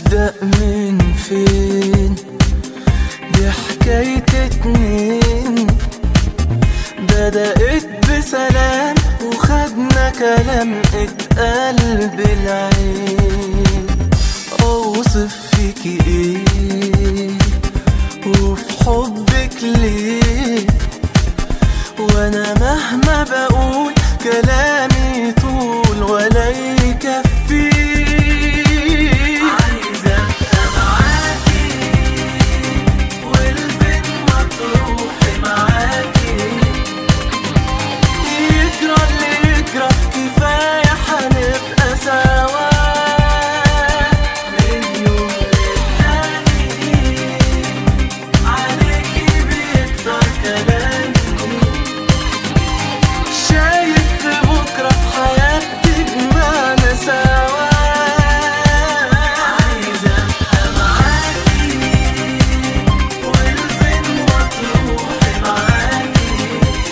نبدأ من فين دي حكاية اتنين بدأت بسلام وخدنا كلام اتقال بالعين اوصف فيكي ايه وفي حبك ليه وانا مهما بقول كلامي طول ولا يكفي عايزة ابقى معاكي والفين ما تروحي معاكي يجرى اللي يجرى كفاية هنبقى سوا من يوم للتاني عليكي بيكتر كلامي شايف في بكرة حياتي بمعنى سوا عايزة أبقى معاكي والفين ما تروحي معاكي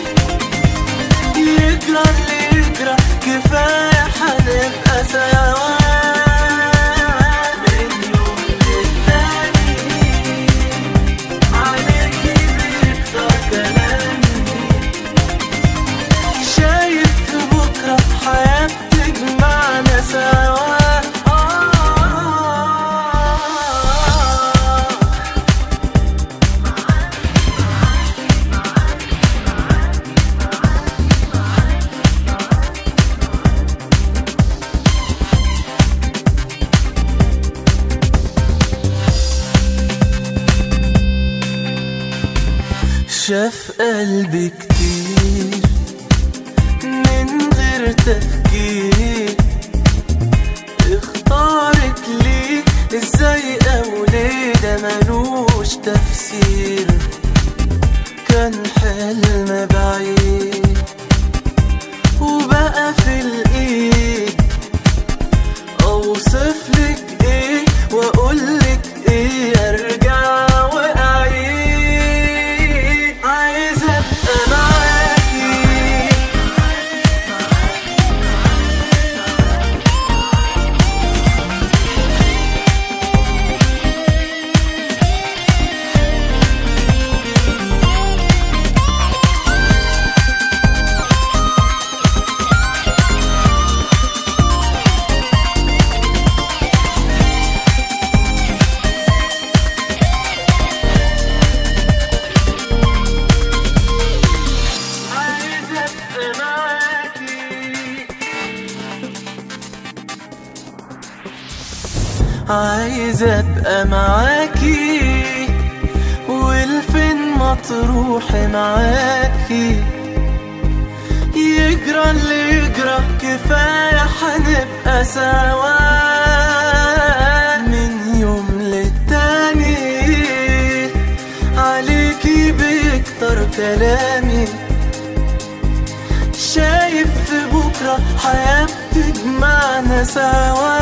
يجرى اللي يجرى كفاية هنبقى سوا من يوم للتاني عليكي بيكتر كلامي شايف في بكرة حياتي تجمعنا سوا شاف قلبي كتير من غير تفكير اختارك ليه ازاي او ليه ده ملوش تفسير كان حلم بعيد وبقى في الايد اوصف لك ايه واقول لك ايه ارجع واعيد عايز ابقى معاكي عايز ابقى معاكي عايز ابقى معاكي والفين ما تروحي معاكي يجرى اللي يجرى كفاية هنبقى سوا من يوم للتاني عليكي بيكتر كلامي شايف في بكرة حياة تجمعنا سوا